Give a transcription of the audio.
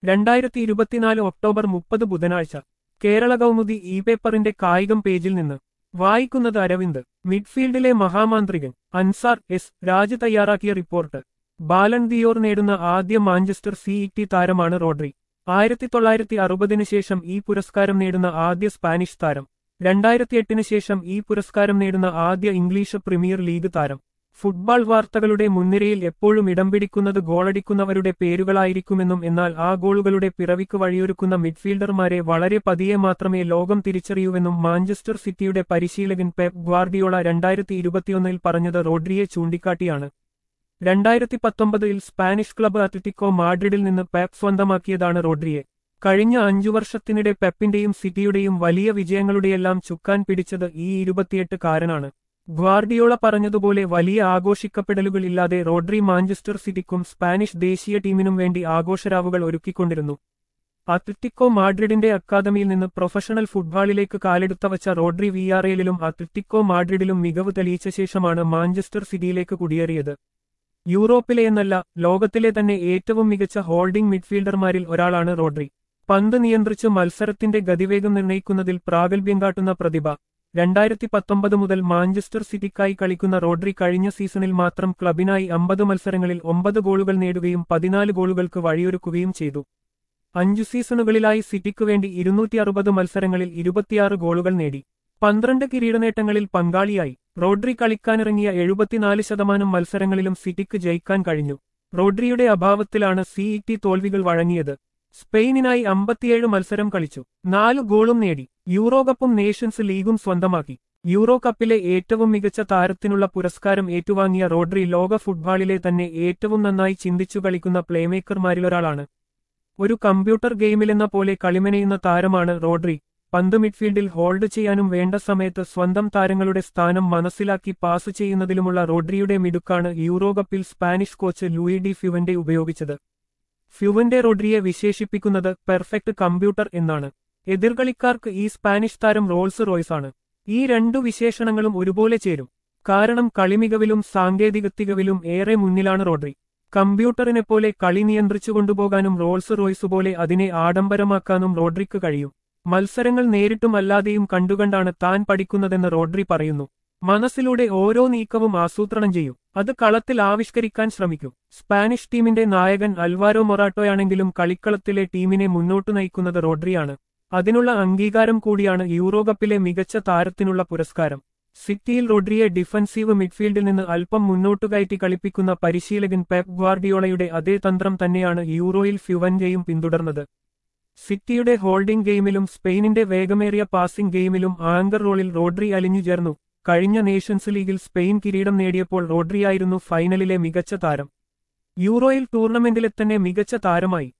രണ്ടായിരത്തി ഇരുപത്തിനാല് ഒക്ടോബർ മുപ്പത് ബുധനാഴ്ച കേരള കൗമുദി ഇ പേപ്പറിന്റെ കായികം പേജിൽ നിന്ന് വായിക്കുന്നത് അരവിന്ദ് മിഡ്ഫീൽഡിലെ മഹാമാന്ത്രികൻ അൻസാർ എസ് രാജ് തയ്യാറാക്കിയ റിപ്പോർട്ട് ബാലൻ ദിയോർ നേടുന്ന ആദ്യ മാഞ്ചസ്റ്റർ സിഇടി താരമാണ് റോഡ്രി ആയിരത്തി തൊള്ളായിരത്തി അറുപതിനു ശേഷം ഈ പുരസ്കാരം നേടുന്ന ആദ്യ സ്പാനിഷ് താരം രണ്ടായിരത്തി എട്ടിന് ശേഷം ഈ പുരസ്കാരം നേടുന്ന ആദ്യ ഇംഗ്ലീഷ് പ്രീമിയർ ലീഗ് താരം ഫുട്ബോൾ വാർത്തകളുടെ മുൻനിരയിൽ എപ്പോഴും ഇടം പിടിക്കുന്നത് ഗോളടിക്കുന്നവരുടെ പേരുകളായിരിക്കുമെന്നും എന്നാൽ ആ ഗോളുകളുടെ പിറവിക്ക് വഴിയൊരുക്കുന്ന മിഡ്ഫീൽഡർമാരെ വളരെ പതിയെ മാത്രമേ ലോകം തിരിച്ചറിയൂവെന്നും മാഞ്ചസ്റ്റർ സിറ്റിയുടെ പരിശീലകൻ പെപ് ഗ്വാർഡിയോള രണ്ടായിരത്തി ഇരുപത്തിയൊന്നിൽ പറഞ്ഞത് റോഡ്രിയെ ചൂണ്ടിക്കാട്ടിയാണ് രണ്ടായിരത്തി പത്തൊമ്പതിൽ സ്പാനിഷ് ക്ലബ്ബ് അത്ലറ്റിക്കോ മാഡ്രിഡിൽ നിന്ന് പെപ്പ് സ്വന്തമാക്കിയതാണ് റോഡ്രിയെ കഴിഞ്ഞ അഞ്ചു വർഷത്തിനിടെ പെപ്പിന്റെയും സിറ്റിയുടെയും വലിയ വിജയങ്ങളുടെയെല്ലാം ചുക്കാൻ പിടിച്ചത് ഈ ഇരുപത്തിയെട്ട് കാരനാണ് ഗ്വാർഡിയോള പറഞ്ഞതുപോലെ വലിയ ആഘോഷിക്കപ്പെടലുകളില്ലാതെ റോഡ്രി മാഞ്ചസ്റ്റർ സിറ്റിക്കും സ്പാനിഷ് ദേശീയ ടീമിനും വേണ്ടി ആഘോഷരാവുകൾ ഒരുക്കിക്കൊണ്ടിരുന്നു അത്ലറ്റിക്കോ മാഡ്രിഡിന്റെ അക്കാദമിയിൽ നിന്ന് പ്രൊഫഷണൽ ഫുട്ബോളിലേക്ക് കാലെടുത്ത വച്ച റോഡ്രി വിആർഎയിലും അത്ലറ്റിക്കോ മാഡ്രിഡിലും മികവ് തെളിയിച്ച ശേഷമാണ് മാഞ്ചസ്റ്റർ സിറ്റിയിലേക്ക് കുടിയേറിയത് യൂറോപ്പിലെ എന്നല്ല ലോകത്തിലെ തന്നെ ഏറ്റവും മികച്ച ഹോൾഡിംഗ് മിഡ്ഫീൽഡർമാരിൽ ഒരാളാണ് റോഡ്രി പന്ത് നിയന്ത്രിച്ച് മത്സരത്തിന്റെ ഗതിവേഗം നിർണ്ണയിക്കുന്നതിൽ പ്രാഗൽഭ്യം കാട്ടുന്ന പ്രതിഭ രണ്ടായിരത്തി പത്തൊമ്പത് മുതൽ മാഞ്ചസ്റ്റർ സിറ്റിക്കായി കളിക്കുന്ന റോഡ്രി കഴിഞ്ഞ സീസണിൽ മാത്രം ക്ലബിനായി അമ്പത് മത്സരങ്ങളിൽ ഒമ്പത് ഗോളുകൾ നേടുകയും പതിനാല് ഗോളുകൾക്ക് വഴിയൊരുക്കുകയും ചെയ്തു അഞ്ചു സീസണുകളിലായി സിറ്റിക്കു വേണ്ടി ഇരുന്നൂറ്റി അറുപത് മത്സരങ്ങളിൽ ഇരുപത്തിയാറ് ഗോളുകൾ നേടി പന്ത്രണ്ട് കിരീടനേട്ടങ്ങളിൽ പങ്കാളിയായി റോഡ്രി കളിക്കാനിറങ്ങിയ എഴുപത്തിനാല് ശതമാനം മത്സരങ്ങളിലും സിറ്റിക്ക് ജയിക്കാൻ കഴിഞ്ഞു റോഡ്രിയുടെ അഭാവത്തിലാണ് സിഇടി തോൽവികൾ വഴങ്ങിയത് സ്പെയിനിനായി അമ്പത്തിയേഴ് മത്സരം കളിച്ചു നാല് ഗോളും നേടി യൂറോ കപ്പും നേഷൻസ് ലീഗും സ്വന്തമാക്കി യൂറോ കപ്പിലെ ഏറ്റവും മികച്ച താരത്തിനുള്ള പുരസ്കാരം ഏറ്റുവാങ്ങിയ റോഡ്രി ലോക ഫുട്ബോളിലെ തന്നെ ഏറ്റവും നന്നായി ചിന്തിച്ചു കളിക്കുന്ന പ്ലേമേക്കർമാരിലൊരാളാണ് ഒരു കമ്പ്യൂട്ടർ ഗെയിമിലെന്ന പോലെ കളിമെനയുന്ന താരമാണ് റോഡ്രി പന്ത് മിഡ്ഫീൽഡിൽ ഹോൾഡ് ചെയ്യാനും വേണ്ട സമയത്ത് സ്വന്തം താരങ്ങളുടെ സ്ഥാനം മനസ്സിലാക്കി പാസ് ചെയ്യുന്നതിലുമുള്ള റോഡ്രിയുടെ മിടുക്കാണ് യൂറോ കപ്പിൽ Spanish coach Luis de Fuente ഉപയോഗിച്ചത് ഫ്യുവന്റെ റോഡ്രിയെ വിശേഷിപ്പിക്കുന്നത് പെർഫെക്റ്റ് കമ്പ്യൂട്ടർ എന്നാണ് എതിർകളിക്കാർക്ക് ഈ സ്പാനിഷ് താരം റോൾസ് റോയ്സാണ് ഈ രണ്ടു വിശേഷണങ്ങളും ഒരുപോലെ ചേരും കാരണം കളിമികവിലും സാങ്കേതികത്തികവിലും ഏറെ മുന്നിലാണ് റോഡ്രി കമ്പ്യൂട്ടറിനെ പോലെ കളി നിയന്ത്രിച്ചു കൊണ്ടുപോകാനും റോൾസ് റോയ്സ് പോലെ അതിനെ ആഡംബരമാക്കാനും റോഡ്രിക്ക് കഴിയും മത്സരങ്ങൾ നേരിട്ടും അല്ലാതെയും കണ്ടുകണ്ടാണ് താൻ പഠിക്കുന്നതെന്ന് റോഡ്രി പറയുന്നു മനസ്സിലൂടെ ഓരോ നീക്കവും ആസൂത്രണം ചെയ്യും അത് കളത്തിൽ ആവിഷ്കരിക്കാൻ ശ്രമിക്കും സ്പാനിഷ് ടീമിന്റെ നായകൻ അൽവാരോ മൊറാട്ടോയാണെങ്കിലും കളിക്കളത്തിലെ ടീമിനെ മുന്നോട്ടു നയിക്കുന്നത് റോഡ്രിയാണ് അതിനുള്ള അംഗീകാരം കൂടിയാണ് യൂറോ കപ്പിലെ മികച്ച താരത്തിനുള്ള പുരസ്കാരം സിറ്റിയിൽ റോഡ്രിയെ ഡിഫൻസീവ് മിഡ്ഫീൽഡിൽ നിന്ന് അല്പം മുന്നോട്ടു കയറ്റി കളിപ്പിക്കുന്ന പരിശീലകൻ പെപ് ഗ്വാർഡിയോളയുടെ അതേ തന്ത്രം തന്നെയാണ് യൂറോയിൽ ഫ്യുവന്റെയും പിന്തുടർന്നത് സിറ്റിയുടെ ഹോൾഡിംഗ് ഗെയിമിലും സ്പെയിനിന്റെ വേഗമേറിയ പാസിംഗ് ഗെയിമിലും ആങ്കർ റോളിൽ റോഡ്രി അലിഞ്ഞു ചേർന്നു കഴിഞ്ഞ നേഷൻസ് ലീഗിൽ സ്പെയിൻ കിരീടം നേടിയപ്പോൾ റോഡ്രിയായിരുന്നു ഫൈനലിലെ മികച്ച താരം യൂറോയിൽ ടൂർണമെന്റിലെ തന്നെ മികച്ച താരമായി